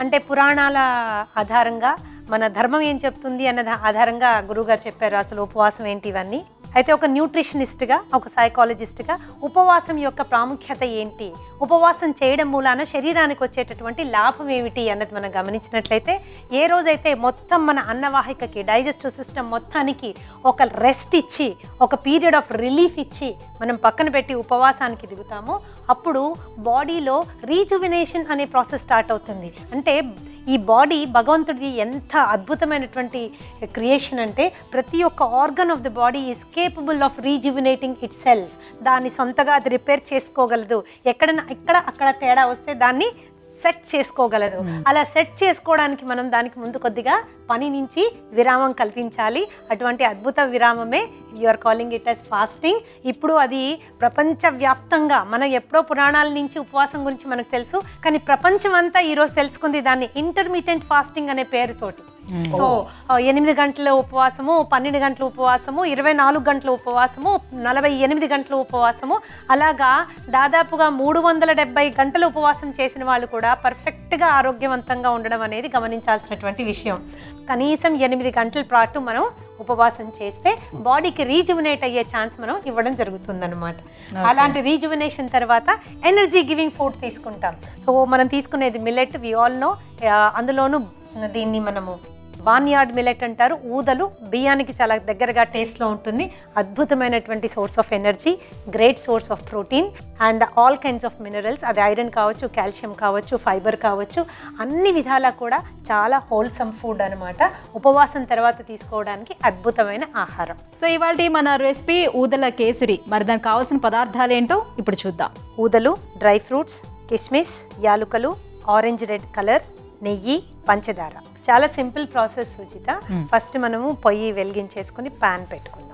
అంటే పురాణాల ఆధారంగా మన ధర్మం ఏం చెప్తుంది అన్న దా- ఆధారంగా గురువుగారు చెప్పారు అసలు ఉపవాసం ఏంటి ఇవన్నీ అయితే ఒక న్యూట్రిషనిస్ట్గా ఒక సైకాలజిస్ట్గా ఉపవాసం యొక్క ప్రాముఖ్యత ఏంటి ఉపవాసం చేయడం మూలాన శరీరానికి వచ్చేటటువంటి లాభం ఏమిటి అన్నది మనం గమనించినట్లయితే ఏ రోజైతే మొత్తం మన అన్నవాహికకి డైజెస్టివ్ సిస్టమ్ మొత్తానికి ఒక రెస్ట్ ఇచ్చి ఒక పీరియడ్ ఆఫ్ రిలీఫ్ ఇచ్చి మనం పక్కన పెట్టి ఉపవాసానికి దిగుతామో అప్పుడు బాడీలో రీజువినేషన్ అనే ప్రాసెస్ స్టార్ట్ అవుతుంది అంటే ఈ బాడీ భగవంతుడి ఎంత అద్భుతమైనటువంటి క్రియేషన్ అంటే ప్రతి ఒక్క organ of the body is capable of rejuvenating itself దాన్ని సొంతగా అది రిపేర్ చేసుకోగలదు ఎక్కడైనా ఇక్కడ అక్కడ తేడా వస్తే దాన్ని సెట్ చేసుకోగలదు అలా సెట్ చేసుకోవడానికి మనం దానికి ముందు కొద్దిగా పని నుంచి విరామం కల్పించాలి అటువంటి అద్భుత విరామమే you are calling it as fasting ఇప్పుడు అది ప్రపంచవ్యాప్తంగా మనం ఎప్పుడో పురాణాల నుంచి ఉపవాసం గురించి మనకు తెలుసు కానీ ప్రపంచం అంతా ఈరోజు తెలుసుకుంది దాన్ని ఇంటర్మీడియట్ ఫాస్టింగ్ అనే పేరుతోటి సో ఆ, ఎనిమిది గంటల ఉపవాసము పన్నెండు గంటల ఉపవాసము ఇరవై నాలుగు గంటల ఉపవాసము నలభై ఎనిమిది గంటల ఉపవాసము అలాగా దాదాపుగా మూడు వందల డెబ్బై గంటల ఉపవాసం చేసిన వాళ్ళు కూడా పర్ఫెక్ట్గా ఆరోగ్యవంతంగా ఉండడం అనేది గమనించాల్సినటువంటి విషయం కనీసం ఎనిమిది గంటల పాటు మనం ఉపవాసం చేస్తే బాడీకి రీజువినేట్ అయ్యే ఛాన్స్ మనం ఇవ్వడం జరుగుతుందన్నమాట అలాంటి రీజువినేషన్ తర్వాత ఎనర్జీ గివింగ్ ఫుడ్ తీసుకుంటాం సో మనం తీసుకునేది మిల్లెట్ వి ఆల్ నో అందులోనూ దీన్ని మనము బాన్యార్డ్ మిల్లెట్ అంటారు ఊదలు బియ్యానికి చాలా దగ్గరగా టేస్ట్లో ఉంటుంది అద్భుతమైనటువంటి source of energy great source of protein and all kinds of minerals అది ఐరన్ కావచ్చు కాల్షియం కావచ్చు ఫైబర్ కావచ్చు అన్ని విధాలా కూడా చాలా హోల్సమ్ ఫుడ్ అనమాట ఉపవాసం తర్వాత తీసుకోవడానికి అద్భుతమైన ఆహారం సో ఇవాళ మన రెసిపీ ఊదల కేసరి మరి దానికి కావాల్సిన పదార్థాలు ఏంటో ఇప్పుడు చూద్దాం ఊదలు డ్రై ఫ్రూట్స్ కిస్మిస్ యాలుకలు ఆరెంజ్ రెడ్ కలర్ నెయ్యి పంచదార చాలా సింపుల్ ప్రాసెస్ సుచిత ఫస్ట్ మనము పొయ్యి వెలిగించేసుకొని పాన్ పెట్టుకుందాం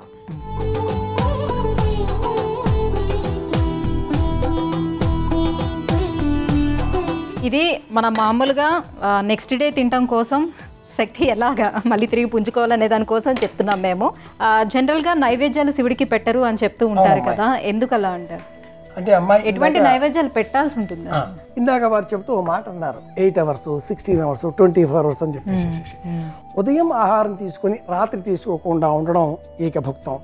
ఇది మన మామూలుగా నెక్స్ట్ డే తినటం కోసం శక్తి ఎలాగా మళ్ళీ తిరిగి పుంజుకోవాలనే దానికోసం చెప్తున్నాం మేము ఆ, జనరల్గా నైవేద్యాలు శివుడికి పెట్టరు అని చెప్తూ ఉంటారు కదా ఎందుకు అలా అంటారు అంటే అమ్మాయి ఎటువంటి నైవేద్యాలు పెట్టాల్సి ఉంటుంది ఆ, ఇందాక వారు చెబుతూ ఓ మాట అన్నారు eight hours sixteen hours twenty four hours అని చెప్పేసి ఉదయం ఆహారం తీసుకొని రాత్రి తీసుకోకుండా ఉండడం ఏకభుక్తం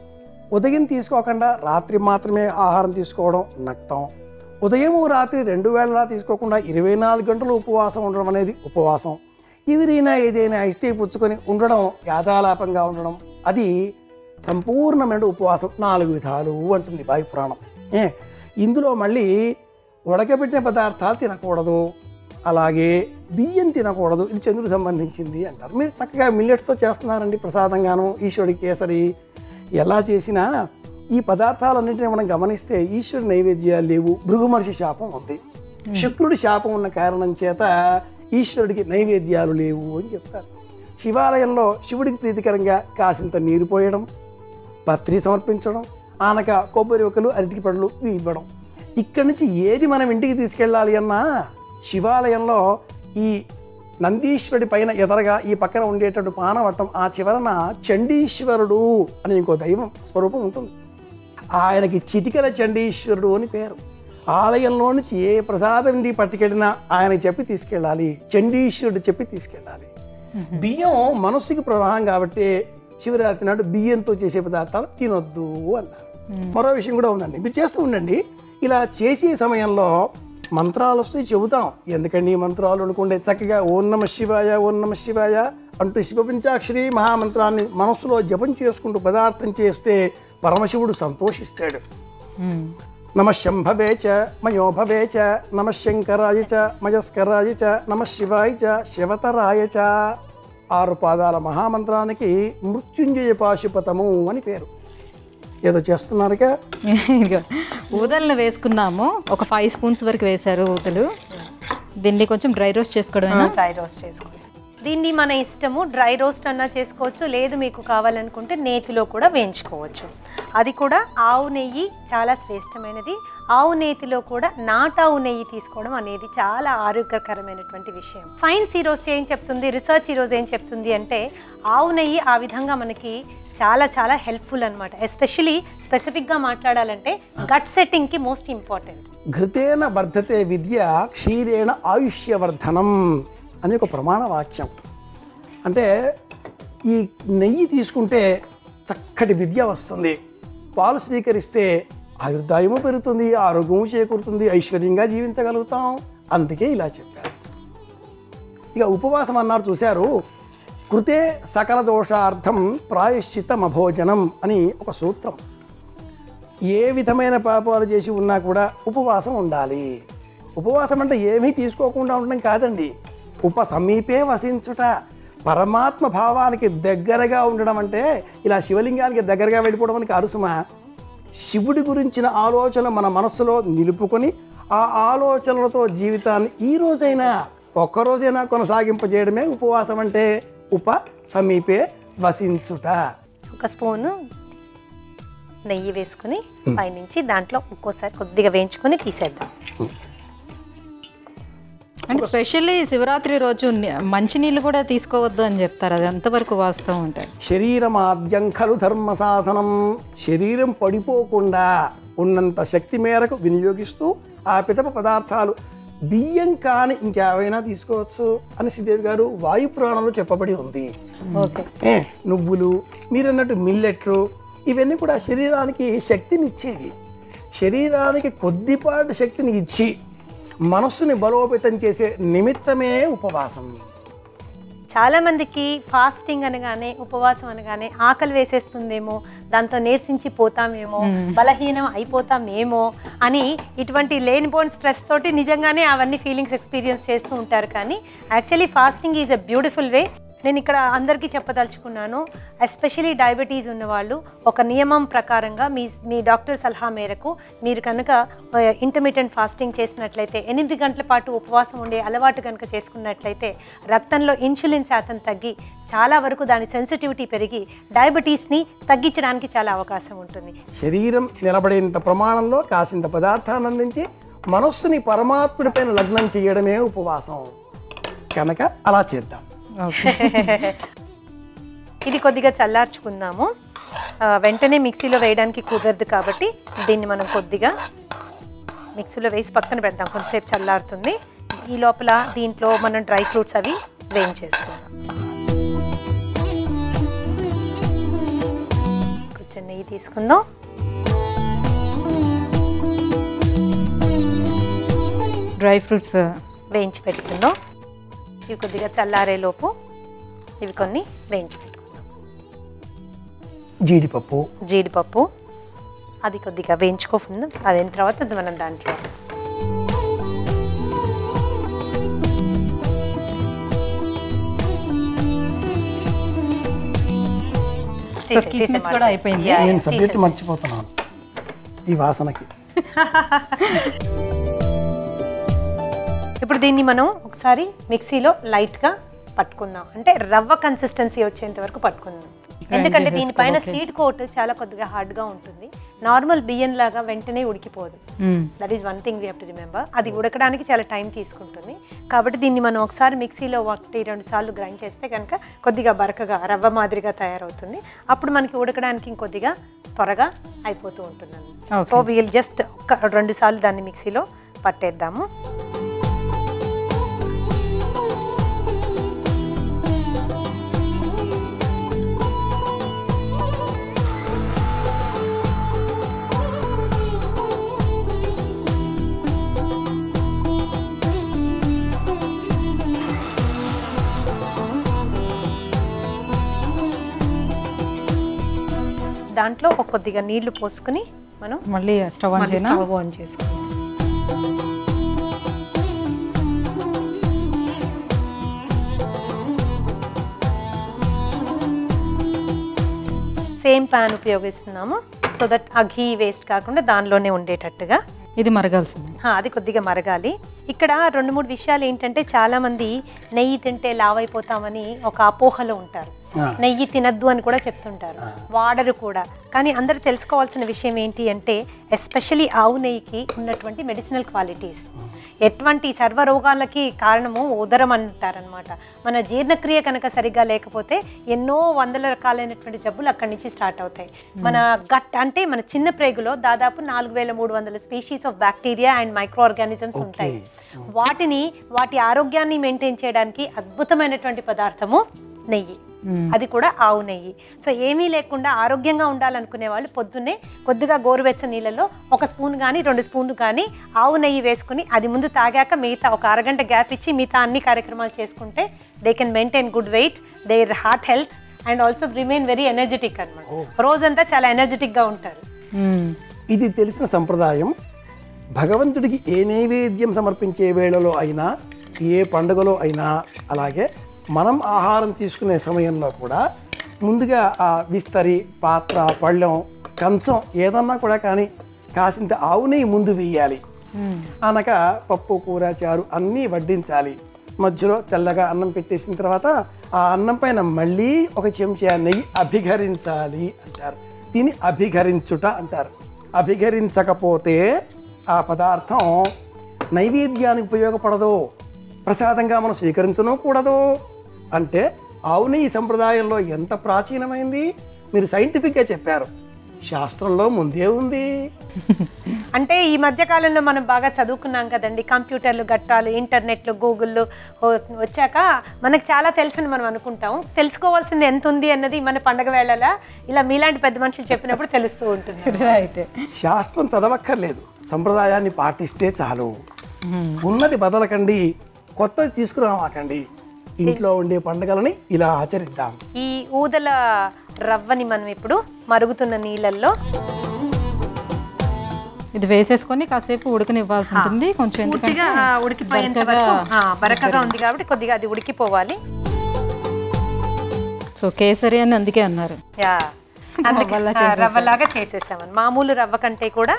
ఉదయం తీసుకోకుండా రాత్రి మాత్రమే ఆహారం తీసుకోవడం నక్తం ఉదయం రాత్రి రెండు వేళలా తీసుకోకుండా ఇరవై నాలుగు గంటలు ఉపవాసం ఉండడం అనేది ఉపవాసం ఎవరైనా ఏదైనా ఇస్తే పుచ్చుకొని ఉండడం యాదాలాపంగా ఉండడం అది సంపూర్ణమైన ఉపవాసం నాలుగు విధాలు అంటుంది వాయు పురాణం ఏ ఇందులో మళ్ళీ ఉడకబెట్టిన పదార్థాలు తినకూడదు అలాగే బియ్యం తినకూడదు ఇది చంద్రుడికి సంబంధించింది అంటారు మీరు చక్కగా మిల్లెట్స్తో చేస్తున్నారండి ప్రసాదంగాను ఈశ్వరుడి కేసరి ఎలా చేసినా ఈ పదార్థాలన్నింటినీ మనం గమనిస్తే ఈశ్వరుడి నైవేద్యాలు లేవు భృగుమర్షి శాపం ఉంది శుక్రుడి శాపం ఉన్న కారణం చేత ఈశ్వరుడికి నైవేద్యాలు లేవు అని చెప్తారు శివాలయంలో శివుడికి ప్రీతికరంగా కాసింత నీరు పోయడం పత్రి సమర్పించడం ఆనక కొబ్బరి ఒకలు అరటికి పళ్ళు ఇవి ఇవ్వడం ఇక్కడి నుంచి ఏది మనం ఇంటికి తీసుకెళ్ళాలి అన్నా శివాలయంలో ఈ నందీశ్వరుడి పైన ఎదరగా ఈ పక్కన ఉండేటటువంటి పానవట్టం ఆ చివరన చండీశ్వరుడు అనే ఇంకో దైవం స్వరూపం ఉంటుంది ఆయనకి చిటికల చండీశ్వరుడు అని పేరు ఆలయంలో నుంచి ఏ ప్రసాదం ఇంటికి పట్టుకెళ్ళినా ఆయన చెప్పి తీసుకెళ్ళాలి చండీశ్వరుడు చెప్పి తీసుకెళ్ళాలి బియ్యం మనస్సుకి ప్రధానం కాబట్టి శివరాత్రి నాడు బియ్యంతో చేసే పదార్థాలు తినొద్దు అన్నారు మరో విషయం కూడా ఉందండి మీరు చేస్తూ ఉండండి ఇలా చేసే సమయంలో మంత్రాలు వస్తే చెబుతాం ఎందుకండి ఈ మంత్రాలు అనుకుంటే చక్కగా ఓం నమ శివాయ ఓం నమ శివాయ అంటూ శివపించాక్షరి మహామంత్రాన్ని మనస్సులో జపం చేసుకుంటూ పదార్థం చేస్తే పరమశివుడు సంతోషిస్తాడు నమ శంభవే చ మయోభవే చ నమ శంకరాయ చ మయస్కరాయ చ నమ శివాయ చ శివతరాయ చ ఆరు పాదాల మహామంత్రానికి మృత్యుంజయ పాశుపతము అని పేరు ఏదో చేస్తున్నారుగా ఇదిగో ఊదలను వేసుకున్నాము ఒక ఫైవ్ స్పూన్స్ వరకు వేశారు ఊదలు దీన్ని కొంచెం డ్రై రోస్ట్ చేసుకోవడమేనా డ్రై రోస్ట్ చేసుకోండి దీన్ని మన ఇష్టము డ్రై రోస్ట్ అన్నా చేసుకోవచ్చు లేదు మీకు కావాలనుకుంటే నేతిలో కూడా వేయించుకోవచ్చు అది కూడా ఆవు నెయ్యి చాలా శ్రేష్టమైనది ఆవు నేతిలో కూడా నాటావు నెయ్యి తీసుకోవడం అనేది చాలా ఆరోగ్యకరమైనటువంటి విషయం సైన్స్ ఈ రోజు ఏం చెప్తుంది రీసెర్చ్ ఈ రోజు ఏం చెప్తుంది అంటే ఆవు నెయ్యి ఆ విధంగా మనకి చాలా చాలా హెల్ప్ఫుల్ అనమాట ఎస్పెషలీ స్పెసిఫిక్గా మాట్లాడాలంటే గట్ సెట్టింగ్కి మోస్ట్ ఇంపార్టెంట్ ఘృతేన వర్ధతే విద్య క్షీరేణ ఆయుష్యవర్ధనం అని ఒక ప్రమాణ వాక్యం అంటే ఈ నెయ్యి తీసుకుంటే చక్కటి విద్య వస్తుంది పాలు స్వీకరిస్తే ఆయుర్దాయము పెరుగుతుంది ఆరోగ్యము చేకూరుతుంది ఐశ్వర్యంగా జీవించగలుగుతాం అందుకే ఇలా చెప్పారు ఇక ఉపవాసం అన్నారు చూశారు కృతే సకల దోషార్థం ప్రాయశ్చితం అభోజనం అని ఒక సూత్రం ఏ విధమైన పాపాలు చేసి ఉన్నా కూడా ఉపవాసం ఉండాలి ఉపవాసం అంటే ఏమీ తీసుకోకుండా ఉండడం కాదండి ఉప సమీపే వసించుట పరమాత్మ భావానికి దగ్గరగా ఉండడం అంటే ఇలా శివలింగానికి దగ్గరగా వెళ్ళిపోవడం అని కాదు సుమా శివుడి గురించిన ఆలోచన మన మనస్సులో నిలుపుకొని ఆ ఆలోచనలతో జీవితాన్ని ఈ రోజైనా ఒక్కరోజైనా కొనసాగింపజేయడమే ఉపవాసం అంటే ఉప సమీపే వసించుట ఒక స్పూను నెయ్యి వేసుకుని పైనుంచి దాంట్లో ఒక్కోసారి కొద్దిగా వేయించుకొని తీసేద్దాం అండ్ స్పెషల్లీ శివరాత్రి రోజు ని- మంచినీళ్ళు కూడా తీసుకోవద్దు అని చెప్తారు అది ఎంతవరకు వాస్తవం ఉంటుంది శరీరమాద్యం ఖలు ధర్మ సాధనం శరీరం పడిపోకుండా ఉన్నంత శక్తి మేరకు వినియోగిస్తూ ఆ పితప పదార్థాలు బియ్యం కాని ఇంకేవైనా తీసుకోవచ్చు అని శ్రీదేవి గారు వాయు పురాణంలో చెప్పబడి ఉంది ఓకే ఏ నువ్వులు మీరన్నట్టు మిల్లెట్లు ఇవన్నీ కూడా శరీరానికి శక్తిని ఇచ్చేవి శరీరానికి కొద్దిపాటి శక్తిని ఇచ్చి మనస్సుని బలోపేతం చేసే నిమిత్తమే ఉపవాసం చాలా మందికి ఫాస్టింగ్ అనగానే ఉపవాసం అనగానే ఆకలి వేసేస్తుందేమో దాంతో నీరసించి పోతామేమో బలహీనం అయిపోతామేమో అని ఇటువంటి లేనిపోని స్ట్రెస్ తోటి నిజంగానే అవన్నీ ఫీలింగ్స్ ఎక్స్పీరియన్స్ చేస్తూ ఉంటారు కానీ actually fasting is a beautiful way నేను ఇక్కడ అందరికీ చెప్పదలుచుకున్నాను ఎస్పెషలీ డయాబెటీస్ ఉన్నవాళ్ళు ఒక నియమం ప్రకారంగా మీ మీ డాక్టర్ సలహా మేరకు మీరు కనుక ఇంటర్మీడియట్ ఫాస్టింగ్ చేసినట్లయితే ఎనిమిది గంటల పాటు ఉపవాసం ఉండే అలవాటు కనుక చేసుకున్నట్లయితే రక్తంలో ఇన్సులిన్ శాతం తగ్గి చాలా వరకు దాని సెన్సిటివిటీ పెరిగి డయాబెటీస్ని తగ్గించడానికి చాలా అవకాశం ఉంటుంది శరీరం నిలబడేంత ప్రమాణంలో కాసింత పదార్థాన్ని అందించి మనస్సుని పరమాత్ముడిపైన లగ్నం చేయడమే ఉపవాసం కనుక అలా చేద్దాం ఓకే ఇది కొద్దిగా చల్లార్చుకుందాము ఆ, వెంటనే మిక్సీలో వేయడానికి కుదరదు కాబట్టి దీన్ని మనం కొద్దిగా మిక్సీలో వేసి పక్కన పెడదాం కొంతసేపు చల్లారుతుంది ఈ లోపల దీంట్లో మనం డ్రై ఫ్రూట్స్ అవి వేయించేసుకుందాం కొంచెం నెయ్యి తీసుకుందాం డ్రై ఫ్రూట్స్ వేయించి పెట్టుకుందాం ఇవి కొద్దిగా చల్లారే లోపు ఇవి కొన్ని వేయించి పెట్టుకుందాం జీడిపప్పు జీడిపప్పు అది కొద్దిగా వేయించుకోకుండా అదైన తర్వాత అది మనం దాంట్లో సో కిస్మిస్ కూడా అయిపోయింది Yeah, నేను yeah, సబ్జెక్ట్ మర్చిపోతున్నాను ఈ వాసనకి ఇప్పుడు దీన్ని మనం ఒకసారి మిక్సీలో లైట్గా పట్టుకుందాం అంటే రవ్వ కన్సిస్టెన్సీ వచ్చేంత వరకు పట్టుకుందాం ఎందుకంటే దీనిపైన సీడ్ కోట్ చాలా కొద్దిగా హార్డ్గా ఉంటుంది నార్మల్ బియ్యం లాగా వెంటనే ఉడికిపోదు hmm. That is one thing we have to remember అది ఉడకడానికి చాలా టైం తీసుకుంటుంది కాబట్టి దీన్ని మనం ఒకసారి మిక్సీలో ఒకటి రెండు సార్లు గ్రైండ్ చేస్తే కనుక కొద్దిగా బరకగా రవ్వ మాదిరిగా తయారవుతుంది అప్పుడు మనకి ఉడకడానికి ఇంకొద్దిగా త్వరగా అయిపోతూ ఉంటుంది Okay. సో వీల్ జస్ట్ ఒక రెండు సార్లు దాన్ని మిక్సీలో పట్టేద్దాము దాంట్లో ఒక కొద్దిగా నీళ్లు పోసుకుని మనం మళ్ళీ స్టవ్ ఆన్ మళ్ళీ చేయనా స్టవ్ ఆన్ చేసుకుంటాం సేమ్ ప్యాన్ ఉపయోగిస్తున్నాము so that uh ghee waste కాకుండా దానిలోనే ఉండేటట్టుగా ఇది మరగాల్సింది హా, అది కొద్దిగా మరగాలి ఇక్కడ రెండు మూడు విషయాలు ఏంటంటే చాలామంది నెయ్యి తింటే లావైపోతామని ఒక అపోహలో ఉంటారు నెయ్యి తినద్దు అని కూడా చెప్తుంటారు వాడరు కూడా కానీ అందరూ తెలుసుకోవాల్సిన విషయం ఏంటి అంటే ఎస్పెషలీ ఆవు నెయ్యికి ఉన్నటువంటి మెడిసినల్ క్వాలిటీస్ ఎటువంటి సర్వ రోగాలకి కారణము ఉదరం అంటారనమాట మన జీర్ణక్రియ కనుక సరిగ్గా లేకపోతే ఎన్నో వందల రకాలైనటువంటి జబ్బులు అక్కడి నుంచి స్టార్ట్ అవుతాయి మన గట్ అంటే మన చిన్న ప్రేగులో దాదాపు నాలుగు వేల మూడు వందల species of bacteria and microorganisms ఉంటాయి వాటిని వాటి ఆరోగ్యాన్ని మెయింటైన్ చేయడానికి అద్భుతమైనటువంటి పదార్థము నెయ్యి అది కూడా ఆవు నెయ్యి సో ఏమీ లేకుండా ఆరోగ్యంగా ఉండాలనుకునే వాళ్ళు పొద్దున్నే కొద్దిగా గోరువెచ్చని నీళ్ళలో ఒక స్పూన్ కానీ రెండు స్పూన్లు కానీ ఆవు నెయ్యి వేసుకుని అది ముందు తాగాక మిగతా ఒక అరగంట గ్యాప్ ఇచ్చి మిగతా అన్ని కార్యక్రమాలు చేసుకుంటే they can maintain good weight their heart health and also remain very energetic అనమాట రోజంతా చాలా ఎనర్జెటిక్గా ఉంటారు మ్మ్. ఇది తెలిసిన సంప్రదాయం భగవంతుడికి ఏ నైవేద్యం సమర్పించే వేళలో అయినా ఏ పండుగలో అయినా అలాగే మనం ఆహారం తీసుకునే సమయంలో కూడా ముందుగా ఆ విస్తరి పాత్ర పళ్ళెం కంచం ఏదన్నా కూడా కానీ కాసింత ఆవు నెయ్యి ముందు వేయాలి అనక పప్పు కూర చారు అన్నీ వడ్డించాలి మధ్యలో తెల్లగా అన్నం పెట్టేసిన తర్వాత ఆ అన్నం పైన మళ్ళీ ఒక చెంచా నెయ్యి అభిఘరించాలి అంటారు దీన్ని అభిఘరించుట అంటారు అభిఘరించకపోతే ఆ పదార్థం నైవేద్యానికి ఉపయోగపడదు ప్రసాదంగా మనం స్వీకరించను కూడదు అంటే అవును ఈ సంప్రదాయంలో ఎంత ప్రాచీనమైంది మీరు సైంటిఫిక్గా చెప్పారు శాస్త్రంలో ముందే ఉంది అంటే ఈ మధ్య కాలంలో మనం బాగా చదువుకున్నాం కదండి కంప్యూటర్లు గట్టాలు ఇంటర్నెట్లు గూగుల్లో వచ్చాక మనకు చాలా తెలుసని మనం అనుకుంటాం తెలుసుకోవాల్సింది ఎంత ఉంది అన్నది మన పండగ వేళలా ఇలా మీలాంటి పెద్ద మనుషులు చెప్పినప్పుడు తెలుస్తూ ఉంటుంది రైట్ శాస్త్రం చదవక్కర్లేదు సంప్రదాయాన్ని పాటిస్తే చాలు ఉన్నది బదలకండి కొత్తది తీసుకురామాకండి ఇంట్లో ఉండే పండుగలని ఇలా ఆచరిద్దాం ఈ ఊదల రవ్వని మనం ఇప్పుడు మరుగుతున్న నీళ్ళల్లో ఇది వేసేసుకొని కాసేపు ఉడకనివ్వాల్సి ఉంటుంది కొంచెం ఎందుకంటే పూర్తిగా ఆ, ఉడికిపోయేంత వరకు ఆ, బరకగా ఉంది కాబట్టి కొద్దిగా అది ఉడికిపోవాలి సో కేసరి అని అందుకే అన్నారు యా అందుకే రవ్వలా ఆ, రవ్వలాగా చేసేసామని మామూలు రవ్వ కంటే కూడా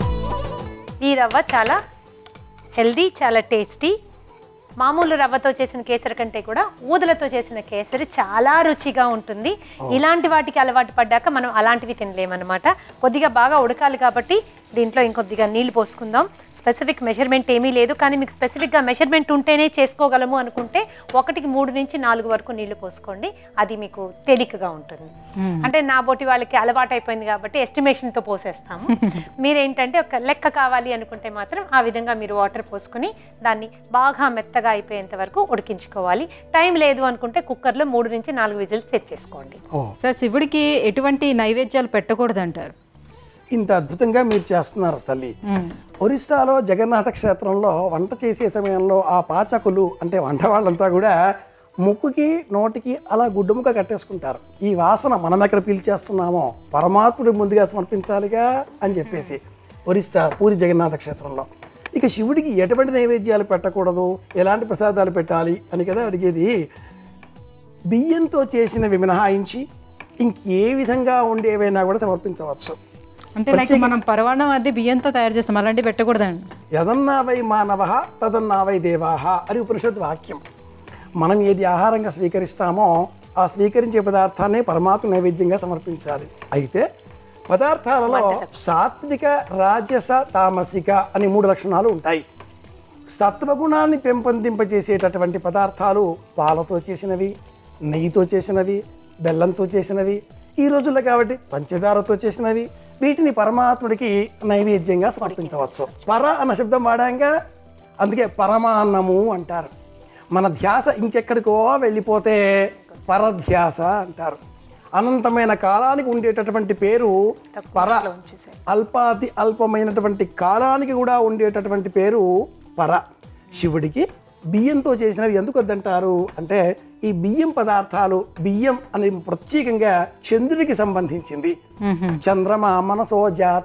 ఈ రవ్వ చాలా హెల్దీ చాలా టేస్టీ మామూలు రవ్వతో చేసిన కేసరి కంటే కూడా ఊదలతో చేసిన కేసరి చాలా రుచిగా ఉంటుంది ఇలాంటి వాటికి అలవాటు పడ్డాక మనం అలాంటివి తినలేమన్నమాట కొద్దిగా బాగా ఉడకాలి కాబట్టి దీంట్లో ఇంకొద్దిగా నీళ్లు పోసుకుందాం స్పెసిఫిక్ మెజర్మెంట్ ఏమీ లేదు కానీ మీకు స్పెసిఫిక్గా మెజర్మెంట్ ఉంటేనే చేసుకోగలము అనుకుంటే ఒకటికి మూడు నుంచి నాలుగు వరకు నీళ్లు పోసుకోండి అది మీకు తేలికగా ఉంటుంది అంటే నా బోటి వాళ్ళకి అలవాటు అయిపోయింది కాబట్టి ఎస్టిమేషన్తో పోసేస్తాము మీరేంటంటే ఒక లెక్క కావాలి అనుకుంటే మాత్రం ఆ విధంగా మీరు వాటర్ పోసుకుని దాన్ని బాగా మెత్తగా అయిపోయేంత వరకు ఉడికించుకోవాలి టైం లేదు అనుకుంటే కుక్కర్లో మూడు నుంచి నాలుగు విజిల్స్ తెచ్చేసుకోండి ఓ సార్ శివుడికి ఎటువంటి నైవేద్యాలు పెట్టకూడదు అంటారు ఇంత అద్భుతంగా మీరు చేస్తున్నారు తల్లి ఒరిస్సాలో జగన్నాథ క్షేత్రంలో వంట చేసే సమయంలో ఆ పాచకులు అంటే వంట వాళ్ళంతా కూడా ముక్కుకి నోటికి అలా గుడ్డుముక్క కట్టేసుకుంటారు ఈ వాసన మనం ఎక్కడ పీల్చేస్తున్నామో పరమాత్ముడి ముందుగా సమర్పించాలిగా అని చెప్పేసి ఒరిస్సా పూరి జగన్నాథ క్షేత్రంలో ఇక శివుడికి ఎటువంటి నైవేద్యాలు పెట్టకూడదు ఎలాంటి ప్రసాదాలు పెట్టాలి అని కదా అడిగేది బియ్యంతో చేసినవి మినహాయించి ఇంకే విధంగా ఉండేవైనా కూడా సమర్పించవచ్చు అంటే లైక్ మనం పరవాణం అది బియ్యంతో తయారు చేస్తాం అలాంటివి పెట్టకూడదండి యదన్నా వై మానవ తదన్నా వై దేవాహ అని ఉపనిషత్ వాక్యం మనం ఏది ఆహారంగా స్వీకరిస్తామో ఆ స్వీకరించే పదార్థాన్ని పరమాత్మ నైవేద్యంగా సమర్పించాలి అయితే పదార్థాలలో సాత్విక రాజస తామసిక అని మూడు లక్షణాలు ఉంటాయి సత్వగుణాన్ని పెంపొందింపజేసేటటువంటి పదార్థాలు పాలతో చేసినవి నెయ్యితో చేసినవి బెల్లంతో చేసినవి ఈ రోజుల్లో కాబట్టి పంచదారతో చేసినవి వీటిని పరమాత్ముడికి నైవేద్యంగా సమర్పించవచ్చు పర అన్న శబ్దం వాడాక అందుకే పరమాన్నము అంటారు మన ధ్యాస ఇంకెక్కడికో వెళ్ళిపోతే పరధ్యాస అంటారు అనంతమైన కాలానికి ఉండేటటువంటి పేరు పర అల్పాతి అల్పమైనటువంటి కాలానికి కూడా ఉండేటటువంటి పేరు పర శివుడికి బియ్యంతో చేసినవి ఎందుకు వద్దంటారు అంటే ఈ బియ్యం పదార్థాలు బియ్యం అనేది ప్రత్యేకంగా చంద్రుడికి సంబంధించింది చంద్రమ మనసో జాత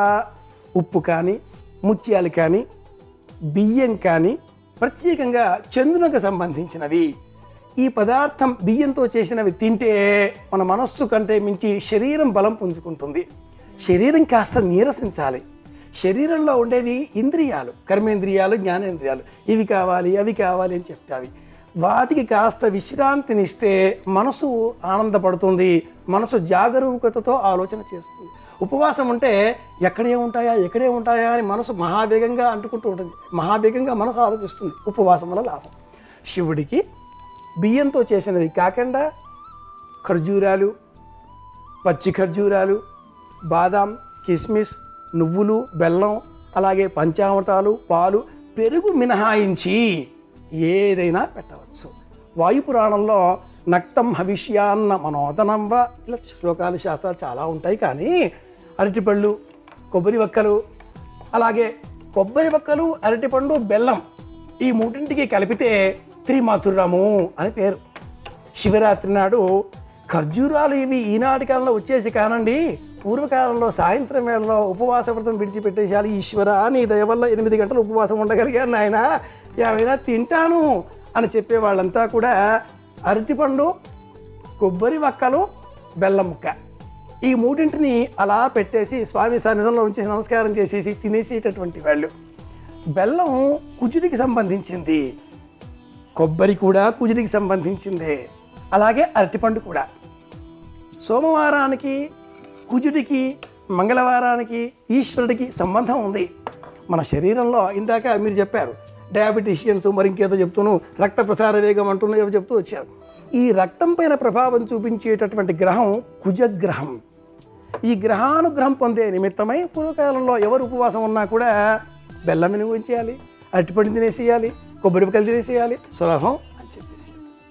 ఉప్పు కానీ ముత్యాలు కానీ బియ్యం కానీ ప్రత్యేకంగా చంద్రునికి సంబంధించినవి ఈ పదార్థం బియ్యంతో చేసినవి తింటే మన మనస్సు కంటే మించి శరీరం బలం పుంజుకుంటుంది శరీరం కాస్త నీరసించాలి శరీరంలో ఉండేవి ఇంద్రియాలు కర్మేంద్రియాలు జ్ఞానేంద్రియాలు ఇవి కావాలి అవి కావాలి అని చెప్తావి వాటికి కాస్త విశ్రాంతినిస్తే మనసు ఆనందపడుతుంది మనసు జాగరూకతతో ఆలోచన చేస్తుంది ఉపవాసం ఉంటే ఎక్కడే ఉంటాయా ఎక్కడే ఉంటాయా అని మనసు మహావేగంగా అంటుకుంటూ ఉంటుంది మహావేగంగా మనసు ఆలోచిస్తుంది ఉపవాసం వల్ల లాభం శివుడికి బియ్యంతో చేసినవి కాకుండా ఖర్జూరాలు పచ్చి ఖర్జూరాలు బాదాం కిస్మిస్ నువ్వులు బెల్లం అలాగే పంచామృతాలు పాలు పెరుగు మినహాయించి ఏదైనా పెట్టవచ్చు వాయుపురాణంలో నక్తం హవిష్యాన్న మనోదనంవ ఇలా శ్లోకాలు శాస్త్రాలు చాలా ఉంటాయి కానీ అరటిపళ్ళు కొబ్బరి వక్కలు అలాగే కొబ్బరి వక్కలు అరటిపండు బెల్లం ఈ మూడింటికి కలిపితే త్రిమధురము అని పేరు శివరాత్రి నాడు ఖర్జూరాలు ఇవి ఈనాటి కాలంలో వచ్చేసి కానండి పూర్వకాలంలో సాయంత్రం వేళలో ఉపవాస వ్రతం విడిచిపెట్టేసాలి ఈశ్వర నీ దయ వల్ల ఎనిమిది గంటలు ఉపవాసం ఉండగలిగాను నాయన ఏమైనా తింటాను అని చెప్పే వాళ్ళంతా కూడా అరటిపండు కొబ్బరి వక్కలు బెల్లం ముక్క ఈ మూడింటిని అలా పెట్టేసి స్వామి సన్నిధంలో ఉంచి నమస్కారం చేసేసి తినేసేటటువంటి వాళ్ళు బెల్లం కుజుడికి సంబంధించింది కొబ్బరి కూడా కుజుడికి సంబంధించిందే అలాగే అరటిపండు కూడా సోమవారానికి కుజుడికి మంగళవారానికి ఈశ్వరుడికి సంబంధం ఉంది మన శరీరంలో ఇందాక మీరు చెప్పారు డయాబెటీషియన్స్ మరి ఇంకేదో చెప్తూను రక్త ప్రసార వేగం అంటున్నా ఏదో చెప్తూ వచ్చారు ఈ రక్తం పైన ప్రభావం చూపించేటటువంటి గ్రహం కుజగ్రహం ఈ గ్రహానుగ్రహం పొందే నిమిత్తమై పూర్వకాలంలో ఎవరు ఉపవాసం ఉన్నా కూడా బెల్లం వినియోగించేయాలి అరటిపండు తినేసేయాలి కొబ్బరికాయలు తినేసేయాలి సులభం అని చెప్పేసి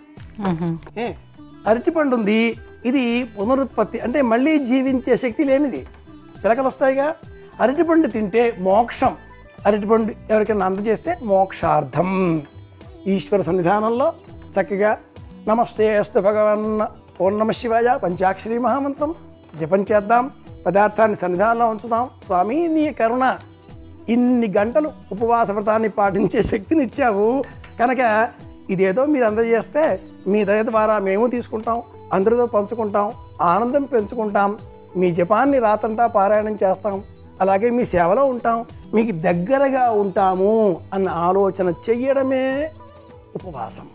ఏ, అరటిపండు ఉంది ఇది పునరుత్పత్తి అంటే మళ్ళీ జీవించే శక్తి లేనిది పిలకలు వస్తాయిగా అరటిపండు తింటే మోక్షం అరటిపండు ఎవరికైనా అందజేస్తే మోక్షార్థం ఈశ్వర సన్నిధానంలో చక్కగా నమస్తే అస్తు భగవన్ ఓం నమ శివాయ పంచాక్షరి మహామంత్రం జపం చేద్దాం పదార్థాన్ని సన్నిధానంలో ఉంచుదాం స్వామి నీ కరుణ ఇన్ని గంటలు ఉపవాస వ్రతాన్ని పాటించే శక్తిని ఇచ్చావు కనుక ఇదేదో మీరు అందజేస్తే మీ దయ ద్వారా మేము తీసుకుంటాం అందరితో పంచుకుంటాం ఆనందం పెంచుకుంటాం మీ జపాన్ని రాతంతా పారాయణం చేస్తాం అలాగే మీ సేవలో ఉంటాం మీకు దగ్గరగా ఉంటాము అన్న ఆలోచన చెయ్యడమే ఉపవాసం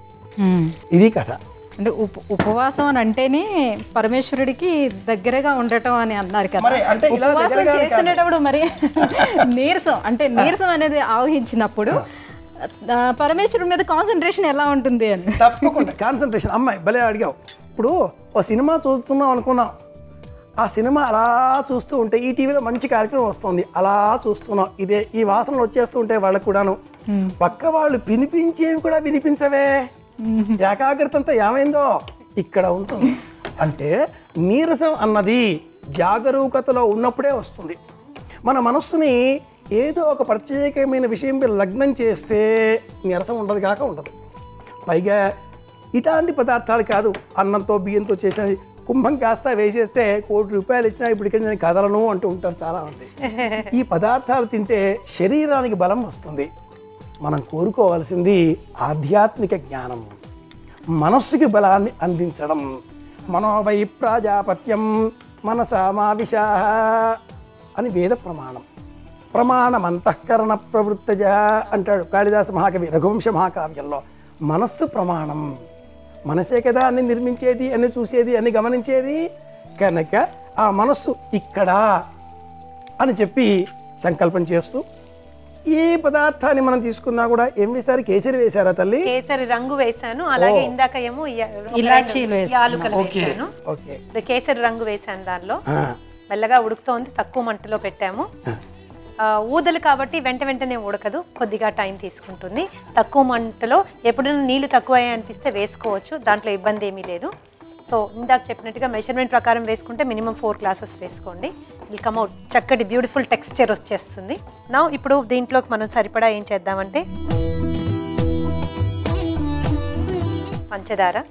ఇది కథ అంటే ఉప ఉపవాసం అని అంటేనే పరమేశ్వరుడికి దగ్గరగా ఉండటం అని అన్నారు కదా మరి అంటే ఇలా ఉపవాసం దగ్గరగా కాదు. చేస్తున్నప్పుడు మరి నీరసం అంటే నీరసం అనేది ఆవహించినప్పుడు ఆ, పరమేశ్వరుడి మీద కాన్సన్ట్రేషన్ ఎలా ఉంటుంది అని తప్పకుండా కాన్సన్ట్రేషన్ అమ్మాయి భలే అడిగావు ఇప్పుడు ఓ సినిమా చూస్తున్నాం అనుకున్నాం ఆ సినిమా అలా చూస్తూ ఉంటే ఈ టీవీలో మంచి కార్యక్రమం వస్తుంది అలా చూస్తున్నాం ఇదే ఈ వాసనలు వచ్చేస్తూ ఉంటే వాళ్ళకు కూడాను పక్క వాళ్ళు వినిపించేవి కూడా వినిపించవే ఏకాగ్రత అంతా ఏమైందో ఇక్కడ ఉంటుంది అంటే నీరసం అన్నది జాగరూకతలో ఉన్నప్పుడే వస్తుంది మన మనస్సుని ఏదో ఒక ప్రత్యేకమైన విషయం మీద లగ్నం చేస్తే నీరసం ఉండదు కాక ఉండదు పైగా ఇలాంటి పదార్థాలు కాదు అన్నంతో బియ్యంతో చేసిన కుంభం కాస్త వేసేస్తే కోటి రూపాయలు ఇచ్చినా ఇప్పటికే నేను కదలను అంటూ ఉంటారు చాలామంది ఈ పదార్థాలు తింటే శరీరానికి బలం వస్తుంది మనం కోరుకోవాల్సింది ఆధ్యాత్మిక జ్ఞానం మనస్సుకి బలాన్ని అందించడం మనోవై ప్రాజాపత్యం మనసా మావిషా అని వేద ప్రమాణం ప్రమాణం అంతఃకరణ ప్రవృత్తజ అంటాడు కాళిదాస మహాకవి రఘువంశ మహాకావ్యంలో మనస్సు ప్రమాణం మనసే కదా అన్ని నిర్మించేది అన్ని చూసేది అన్ని గమనించేది కనుక ఆ మనస్సు ఇక్కడ అని చెప్పి సంకల్పం చేస్తూ ఏ పదార్థాన్ని మనం తీసుకున్నా కూడా ఏం వేశారు కేసరి వేశారా తల్లి కేసరి రంగు వేశాను అలాగే ఇందాక ఏమో ఇయ- ఇలాచీలు వేశాను. యాలుకలు ఓకే వేశాను ఓకే ఇది కేసరి రంగు వేశాను దానిలో ఆ, మెల్లగా ఉడుకుతోంది తక్కువ మంటలో పెట్టాము ఆ, ఊదలు కాబట్టి వెంట వెంటనే ఉడకదు కొద్దిగా టైం తీసుకుంటుంది తక్కువ మంటలో ఎప్పుడైనా నీళ్లు తక్కువ అనిపిస్తే వేసుకోవచ్చు దాంట్లో ఇబ్బంది ఏమీ లేదు సో ఇందాక చెప్పినట్టుగా మెజర్మెంట్ ప్రకారం వేసుకుంటే మినిమం ఫోర్ గ్లాసెస్ వేసుకోండి విల్ కమ్ అవుట్ చక్కటి బ్యూటిఫుల్ టెక్స్చర్ వచ్చేస్తుంది నా ఇప్పుడు దీంట్లోకి మనం సరిపడా ఏం చేద్దామంటే పంచదార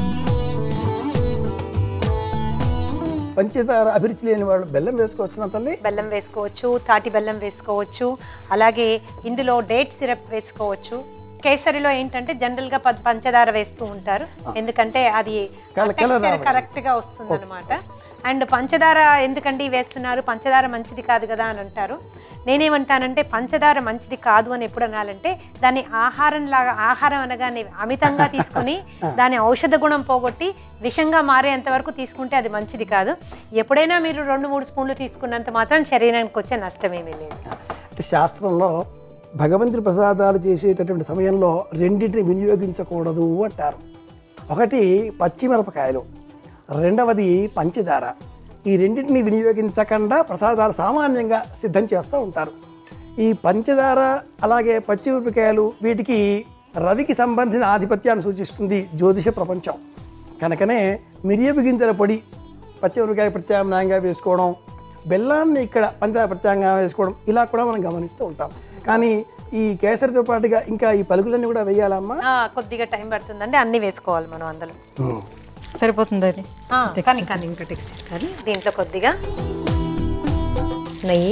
పంచదార అభిరుచి లేని వాళ్ళు బెల్లం వేసుకోవచ్చునా తల్లి బెల్లం వేసుకోవచ్చు తాటి బెల్లం వేసుకోవచ్చు అలాగే ఇందులో డేట్ సిరప్ వేసుకోవచ్చు కేసరిలో ఏంటంటే జనరల్ గా ప- పంచదార వేస్తూ ఉంటారు ఎందుకంటే అది కల- కలర్ రావాలి. కరెక్ట్ గా వస్తుంది అనమాట అండ్ పంచదార ఎందుకండి వేస్తున్నారు పంచదార మంచిది కాదు కదా అని అంటారు నేనేమంటానంటే పంచదార మంచిది కాదు అని ఎప్పుడు అనాలంటే దాన్ని ఆహారం లాగా ఆహారం అనగానే అమితంగా తీసుకుని దాని ఔషధ గుణం పోగొట్టి విషంగా మారేంత వరకు తీసుకుంటే అది మంచిది కాదు ఎప్పుడైనా మీరు రెండు మూడు స్పూన్లు తీసుకున్నంత మాత్రం శరీరానికి వచ్చే నష్టమేమీ లేదు అంటే శాస్త్రంలో భగవంతుడి ప్రసాదాలు చేసేటటువంటి సమయంలో రెండింటిని వినియోగించకూడదు అంటారు ఒకటి పచ్చిమిరపకాయలు రెండవది పంచదార ఈ రెండింటిని వినియోగించకుండా ప్రసాదాలు సామాన్యంగా సిద్ధం చేస్తూ ఉంటారు ఈ పంచదార అలాగే పచ్చిమిరపకాయలు వీటికి రవికి సంబంధించిన ఆధిపత్యాన్ని సూచిస్తుంది జ్యోతిష ప్రపంచం కనుకనే మిరియపు గింజల పొడి పచ్చిమిరపకాయ ప్రత్యామ్నాయంగా వేసుకోవడం బెల్లాన్ని ఇక్కడ పంచదార ప్రత్యామ్నాయంగా వేసుకోవడం ఇలా కూడా మనం గమనిస్తూ ఉంటాం కానీ ఈ కేసరితో పాటుగా ఇంకా ఈ పలుకులన్నీ కూడా వేయాలమ్మా ఆ, కొద్దిగా టైం పడుతుందండి అన్ని వేసుకోవాలి మనం అందులో సరిపోతుంది అది ఆ, కానీ కానీ ఇంకా టెక్స్చర్ కానీ దీంట్లో కొద్దిగా నెయ్యి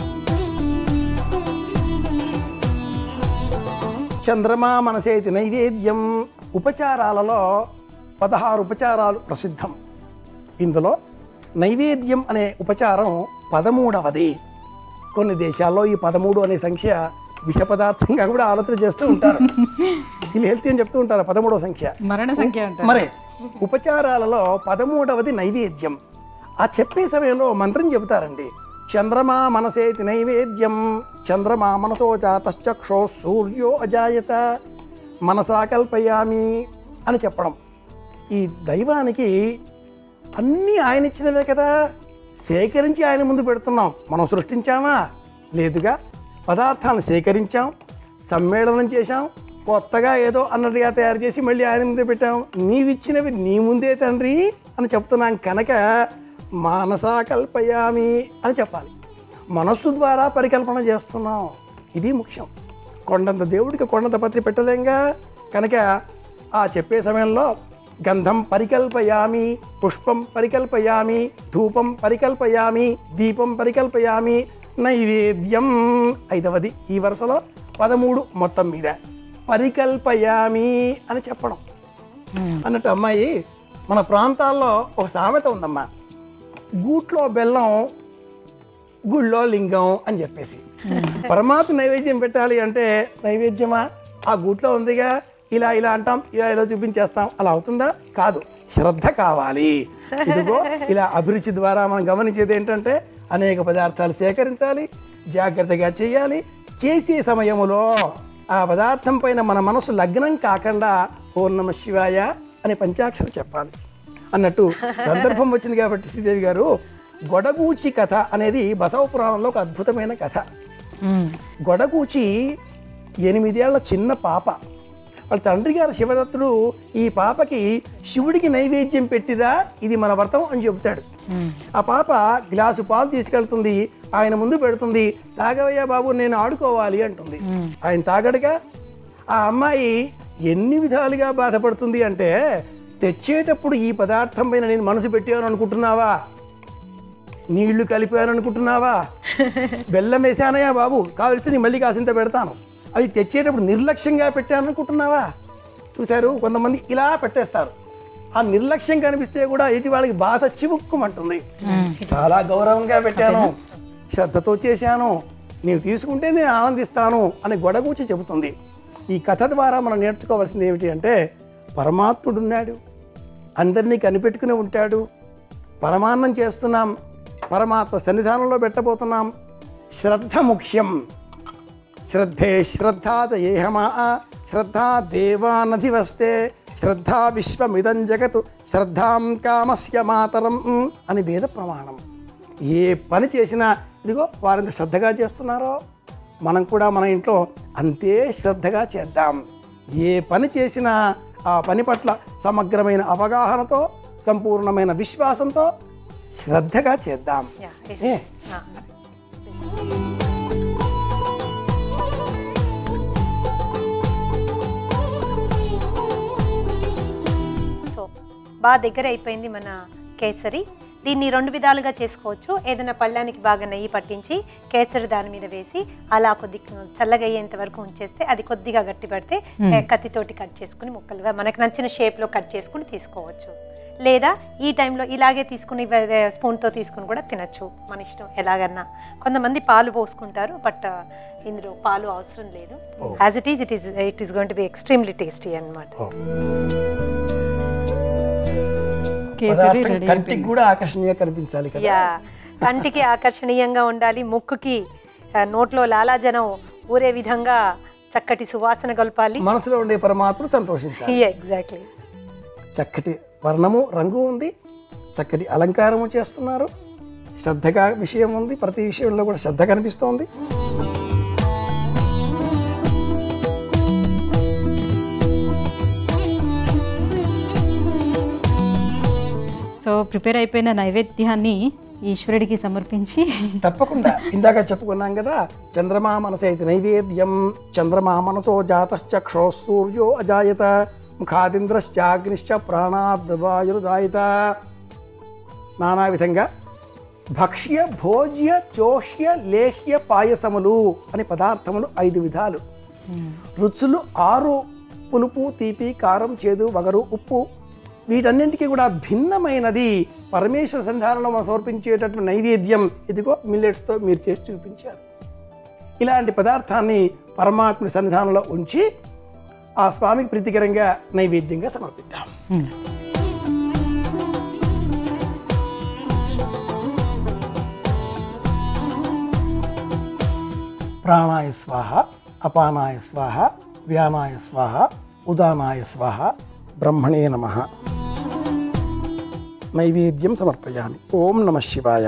చంద్రమా మనసేతి నైవేద్యం ఉపచారాలలో పదహారు ఉపచారాలు ప్రసిద్ధం ఇందులో నైవేద్యం అనే ఉపచారం పదమూడవది కొన్ని దేశాల్లో ఈ పదమూడు అనే సంఖ్య విష పదార్థంగా కూడా ఆలోచన చేస్తూ ఉంటారు వీళ్ళు హెల్తీ అని చెప్తూ ఉంటారు పదమూడవ సంఖ్య మరణ సంఖ్య అంటారు మరే ఉపచారాలలో పదమూడవది నైవేద్యం ఆ చెప్పే సమయంలో మంత్రం చెబుతారండి చంద్రమా మనసేతి నైవేద్యం చంద్రమా మనతో జాతశ్చక్షో సూర్యో అజాయత మనసా కల్పయామి అని చెప్పడం ఈ దైవానికి అన్నీ ఆయన ఇచ్చినవే కదా సేకరించి ఆయన ముందు పెడుతున్నాం మనం సృష్టించామా లేదుగా పదార్థాలను సేకరించాం సమ్మేళనం చేశాం కొత్తగా ఏదో అన్నట్టుగా తయారు చేసి మళ్ళీ ఆయన ముందే పెట్టాం నీవిచ్చినవి నీ ముందే తండ్రి అని చెప్తున్నాం కనుక మానసా కల్పయామి అని చెప్పాలి మనస్సు ద్వారా పరికల్పన చేస్తున్నాం ఇది ముఖ్యం కొండంత దేవుడికి కొండంత పత్రి పెట్టలేంగా కనుక ఆ చెప్పే సమయంలో గంధం పరికల్పయామి పుష్పం పరికల్పయామి ధూపం పరికల్పయామి దీపం పరికల్పయామి నైవేద్యం ఐదవది ఈ వరుసలో పదమూడు మొత్తం మీద పరికల్పయామి అని చెప్పడం అన్నట్టు అమ్మాయి మన ప్రాంతాల్లో ఒక సామెత ఉందమ్మా గూట్లో బెల్లం గుళ్ళో లింగం అని చెప్పేసి పరమాత్మ నైవేద్యం పెట్టాలి అంటే నైవేద్యమా ఆ గూట్లో ఉందిగా ఇలా ఇలా అంటాం ఇలా ఇలా చూపించేస్తాం అలా అవుతుందా కాదు శ్రద్ధ కావాలి ఇదిగో ఇలా అభిరుచి ద్వారా మనం గమనించేది ఏంటంటే అనేక పదార్థాలు సేకరించాలి జాగ్రత్తగా చేయాలి చేసే సమయములో ఆ పదార్థం పైన మన మనసు లగ్నం కాకుండా ఓం నమ శివాయ అనే పంచాక్షరం చెప్పాలి అన్నట్టు సందర్భం వచ్చింది కాబట్టి శ్రీదేవి గారు గొడగూచి కథ అనేది బసవ పురాణంలో ఒక అద్భుతమైన కథ గొడగూచి ఎనిమిదేళ్ల చిన్న పాప వాళ్ళ తండ్రి గారు శివదత్తుడు ఈ పాపకి శివుడికి నైవేద్యం పెట్టిరా ఇది మన వ్రతం అని చెబుతాడు ఆ పాప గ్లాసు పాలు తీసుకెళ్తుంది ఆయన ముందు పెడుతుంది తాగవయ్యా బాబు నేను ఆడుకోవాలి అంటుంది ఆయన తాగడుగా ఆ అమ్మాయి ఎన్ని విధాలుగా బాధపడుతుంది అంటే తెచ్చేటప్పుడు ఈ పదార్థం పైన నేను మనసు పెట్టాను అనుకుంటున్నావా నీళ్లు కలిపాను అనుకుంటున్నావా బెల్లం వేసానయా బాబు కావలిస్తే నీ మళ్ళీ కాసింత పెడతాను అది తెచ్చేటప్పుడు నిర్లక్ష్యంగా పెట్టాను అనుకుంటున్నావా చూశారు కొంతమంది ఇలా పెట్టేస్తారు ఆ నిర్లక్ష్యం కనిపిస్తే కూడా ఎటు వాళ్ళకి బాధ చివుక్కుమంటుంది చాలా గౌరవంగా పెట్టాను శ్రద్ధతో చేశాను నీవు తీసుకుంటే నేను ఆనందిస్తాను అని గొడగూచి చెబుతుంది ఈ కథ ద్వారా మనం నేర్చుకోవాల్సింది ఏమిటి అంటే పరమాత్ముడున్నాడు అందరినీ కనిపెట్టుకుని ఉంటాడు పరమాన్నం చేస్తున్నాం పరమాత్మ సన్నిధానంలో పెట్టబోతున్నాం శ్రద్ధ ముఖ్యం శ్రద్ధే శ్రద్ధా చ ఏహమా శ్రద్ధా దేవానధి వస్తే శ్రద్ధా విశ్వమిదం జగతు శ్రద్ధాం కామస్య మాతరం అని వేద ప్రమాణం ఏ పని చేసినా ఇదిగో వారింత శ్రద్ధగా చేస్తున్నారో మనం కూడా మన ఇంట్లో అంతే శ్రద్ధగా చేద్దాం ఏ పని చేసినా ఆ పని పట్ల సమగ్రమైన అవగాహనతో సంపూర్ణమైన విశ్వాసంతో శ్రద్ధగా చేద్దాం యా, ఏ ఆ. సో బాగా దగ్గర అయిపోయింది మన కేసరి దీన్ని రెండు విధాలుగా చేసుకోవచ్చు ఏదైనా పళ్ళానికి బాగా నెయ్యి పట్టించి కేసరి దాని మీద వేసి అలా కొద్ది చల్లగా అయ్యేంత వరకు ఉంచేస్తే అది కొద్దిగా గట్టి పడితే ఏ, కత్తితోటి కట్ చేసుకుని ముక్కలుగా మనకు నచ్చిన షేప్లో కట్ చేసుకుని తీసుకోవచ్చు లేదా ఈ టైంలో ఇలాగే తీసుకుని వే- వే- స్పూన్తో తీసుకుని కూడా తినచ్చు మన ఇష్టం ఎలాగన్నా కొంతమంది పాలు పోసుకుంటారు బట్ ఇందులో పాలు అవసరం లేదు as it is it is it is going to be extremely tasty అనమాట కేసరి పదార్థం రెడీ కంటికి కూడా ఆకర్షణీయంగా కనిపించాలి కదా యా కంటికి ఆకర్షణీయంగా ఉండాలి ముక్కుకి ఆ, నోట్లో లాలాజనం ఊరే విధంగా చక్కటి సువాసన కలపాలి మనసులో ఉండే పరమాత్ముడు సంతోషించాలి ఎగ్జాక్ట్లీ చక్కటి వర్ణము రంగు ఉంది చక్కటి అలంకారము చేస్తున్నారు శ్రద్ధగా విషయం ఉంది ప్రతి విషయంలో కూడా శ్రద్ధ కనిపిస్తోంది సో ప్రిపేర్ అయిపోయిన నైవేద్యాన్ని ఈశ్వరుడికి సమర్పించి తప్పకుండా ఇందాక చెప్పుకున్నాం కదా చంద్రమా మనసైతి నైవేద్యం చంద్రమా మనతో జాతశ్చక్షో సూర్యో అజాయత ముఖాదింద్రశ్చాగ్నిశ్చ ప్రాణాద్వాయురుదాయత నానా విధంగా భక్ష్య భోజ్య చోష్య లేహ్య పాయసములు అనే పదార్థములు ఐదు విధాలు రుచులు ఆరు పులుపు తీపి కారం చేదు వగరు ఉప్పు వీటన్నింటికీ కూడా భిన్నమైనది పరమేశ్వర సంధానంలో మనం సమర్పించేటటువంటి నైవేద్యం ఇదిగో మిల్లెట్స్తో మీరు చేసి చూపించారు ఇలాంటి పదార్థాన్ని పరమాత్ముని సన్నిధానంలో ఉంచి ఆ స్వామికి ప్రీతికరంగా నైవేద్యంగా సమర్పిద్దాం ప్రాణాయ స్వాహ అపానాయ స్వాహ వ్యానాయ స్వాహ ఉదానాయ స్వాహ బ్రహ్మణే నమ నైవేద్యం సమర్పయామి ఓం నమ శివాయ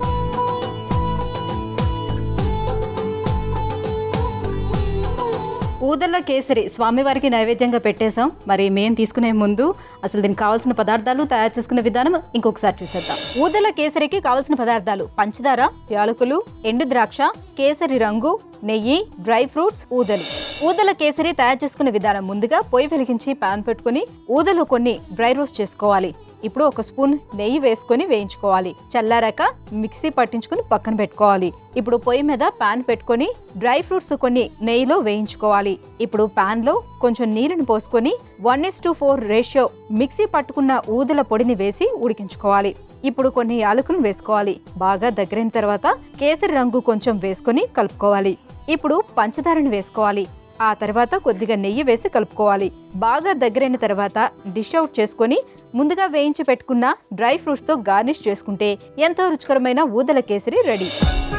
ఊదల కేసరి స్వామివారికి నైవేద్యంగా పెట్టేశాం మరి మేము తీసుకునే ముందు అసలు దీనికి కావాల్సిన పదార్థాలు తయారు చేసుకునే విధానం ఇంకొకసారి చూసేద్దాం ఊదల కేసరికి కావాల్సిన పదార్థాలు పంచదార యాలకులు ఎండు ద్రాక్ష కేసరి రంగు నెయ్యి డ్రై ఫ్రూట్స్ ఊదలు ఊదల కేసరి తయారు చేసుకునే విధానం ముందుగా పొయ్యి వెలిగించి పాన్ పెట్టుకుని ఊదలు కొన్ని డ్రై రోస్ట్ చేసుకోవాలి ఇప్పుడు ఒక స్పూన్ నెయ్యి వేసుకొని వేయించుకోవాలి చల్లారాక మిక్సీ పట్టించుకొని పక్కన పెట్టుకోవాలి ఇప్పుడు పొయ్యి మీద పాన్ పెట్టుకొని డ్రై ఫ్రూట్స్ కొన్ని నెయ్యిలో వేయించుకోవాలి ఇప్పుడు పాన్ లో కొంచెం నీరుని పోసుకొని one is to four ratio mixie పట్టుకున్న ఊదల పొడిని వేసి ఉడికించుకోవాలి ఇప్పుడు కొన్ని యాలకులను వేసుకోవాలి బాగా దగ్గరైన తర్వాత కేసరి రంగు కొంచెం వేసుకొని కలుపుకోవాలి ఇప్పుడు పంచదారని వేసుకోవాలి ఆ తర్వాత కొద్దిగా నెయ్యి వేసి కలుపుకోవాలి బాగా దగ్గరైన తర్వాత డిష్ అవుట్ చేసుకొని ముందుగా వేయించి పెట్టుకున్న డ్రై ఫ్రూట్స్తో గార్నిష్ చేసుకుంటే ఎంతో రుచికరమైన ఊదల కేసరి రెడీ